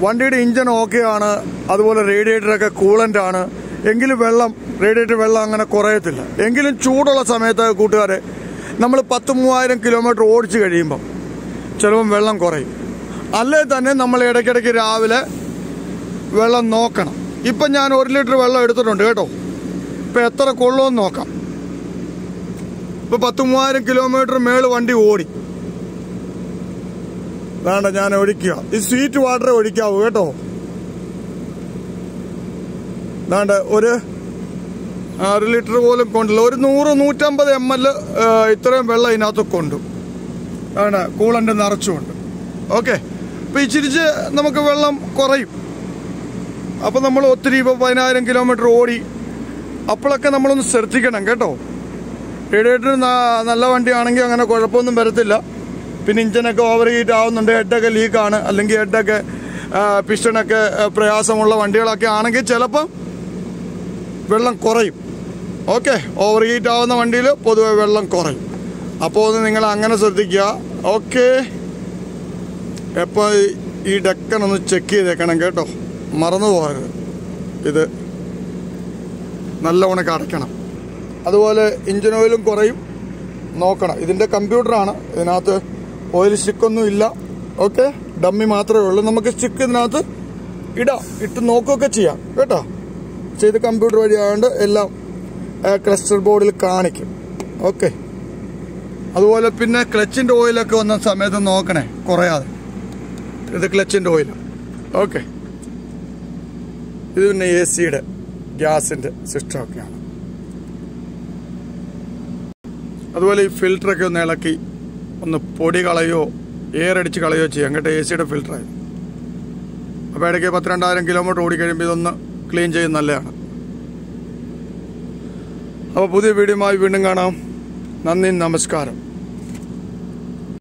വണ്ടിയുടെ ഇഞ്ചൻ ഓക്കെ ആണ് അതുപോലെ റേഡിയേറ്ററൊക്കെ കൂളൻ്റ് ആണ് എങ്കിലും വെള്ളം റേഡിയേറ്റർ വെള്ളം അങ്ങനെ കുറയത്തില്ല എങ്കിലും ചൂടുള്ള സമയത്ത് കൂട്ടുകാരെ നമ്മൾ പത്ത് മൂവായിരം കിലോമീറ്റർ ഓടിച്ചു കഴിയുമ്പം ചിലപ്പം വെള്ളം കുറയും അല്ലേ തന്നെ നമ്മൾ ഇടയ്ക്കിടയ്ക്ക് രാവിലെ വെള്ളം നോക്കണം ഇപ്പം ഞാൻ ഒരു ലിറ്റർ വെള്ളം എടുത്തിട്ടുണ്ട് കേട്ടോ ഇപ്പം എത്ര കൊള്ളുമെന്ന് നോക്കാം ഇപ്പം പത്ത് മൂവായിരം കിലോമീറ്റർ മേള് വണ്ടി ഓടി വേണ്ട ഞാൻ ഒഴിക്കുക ഈ സ്വീറ്റ് വാട്ടർ ഒഴിക്കാവൂ കേട്ടോ വേണ്ട ഒരു അര ലിറ്റർ പോലും കൊണ്ടില്ല ഒരു നൂറ് നൂറ്റമ്പത് എം എൽ ഇത്രയും വെള്ളം ഇതിനകത്ത് കൊണ്ടു വേണ്ട കൂളൻ്റെ നിറച്ചുകൊണ്ട് ഓക്കെ അപ്പം ഇച്ചിരിച്ച് നമുക്ക് വെള്ളം കുറയും അപ്പം നമ്മൾ ഒത്തിരി ഇപ്പോൾ പതിനായിരം കിലോമീറ്റർ ഓടി അപ്പോഴൊക്കെ നമ്മളൊന്ന് ശ്രദ്ധിക്കണം കേട്ടോ റേഡിയേറ്റർ നല്ല വണ്ടിയാണെങ്കിൽ അങ്ങനെ കുഴപ്പമൊന്നും വരത്തില്ല പിന്നെ ഇഞ്ചനൊക്കെ ഓവർ ഹീറ്റ് ആവുന്നുണ്ട് ഹെഡൊക്കെ ലീക്കാണ് അല്ലെങ്കിൽ ഹെഡൊക്കെ പിസ്റ്റണൊക്കെ പ്രയാസമുള്ള വണ്ടികളൊക്കെ ആണെങ്കിൽ ചിലപ്പം വെള്ളം കുറയും ഓക്കെ ഓവർ ഹീറ്റ് ആവുന്ന വണ്ടിയിൽ പൊതുവെ വെള്ളം കുറയും അപ്പോൾ ഒന്ന് നിങ്ങൾ അങ്ങനെ ശ്രദ്ധിക്കുക ഓക്കെ എപ്പോൾ ഈ ഡക്കൻ ഒന്ന് ചെക്ക് ചെയ്തേക്കണം കേട്ടോ മറന്നു പോകരുത് ഇത് നല്ലവണ്ണം അടയ്ക്കണം അതുപോലെ ഇഞ്ചിൻ ഓയിലും കുറയും നോക്കണം ഇതിൻ്റെ കമ്പ്യൂട്ടറാണ് ഇതിനകത്ത് ഓയിൽ സ്റ്റിക്കൊന്നും ഇല്ല ഓക്കെ ഡമ്മി മാത്രമേ ഉള്ളൂ നമുക്ക് സ്റ്റിക്ക് ഇതിനകത്ത് ഇടാം ഇട്ട് നോക്കുകയൊക്കെ ചെയ്യാം കേട്ടോ ചെയ്ത് കമ്പ്യൂട്ടർ വഴി ആയതുകൊണ്ട് എല്ലാം ക്ലസ്റ്റർ ബോർഡിൽ കാണിക്കും ഓക്കെ അതുപോലെ പിന്നെ ക്ലച്ചിൻ്റെ ഓയിലൊക്കെ വന്ന സമയത്ത് നോക്കണേ കുറയാതെ ഇത് ക്ലച്ചിൻ്റെ ഓയിൽ ഓക്കെ ഇത് പിന്നെ എ സിയുടെ ഗ്യാസിൻ്റെ സിസ്റ്റമൊക്കെയാണ് അതുപോലെ ഈ ഫിൽറ്ററൊക്കെ ഒന്ന് ഇളക്കി ഒന്ന് പൊടി കളയോ എയർ അടിച്ച് കളയോ ചെയ്യാം കേട്ടോ എ സിയുടെ ഫിൽറ്ററായി അപ്പോൾ ഇടയ്ക്ക് പത്തിരണ്ടായിരം കിലോമീറ്റർ ഓടിക്കഴിയുമ്പോൾ ഇതൊന്ന് ക്ലീൻ ചെയ്യുന്ന നല്ലതാണ് അപ്പോൾ പുതിയ വീഡിയോയുമായി വീണ്ടും കാണാം നന്ദി നമസ്കാരം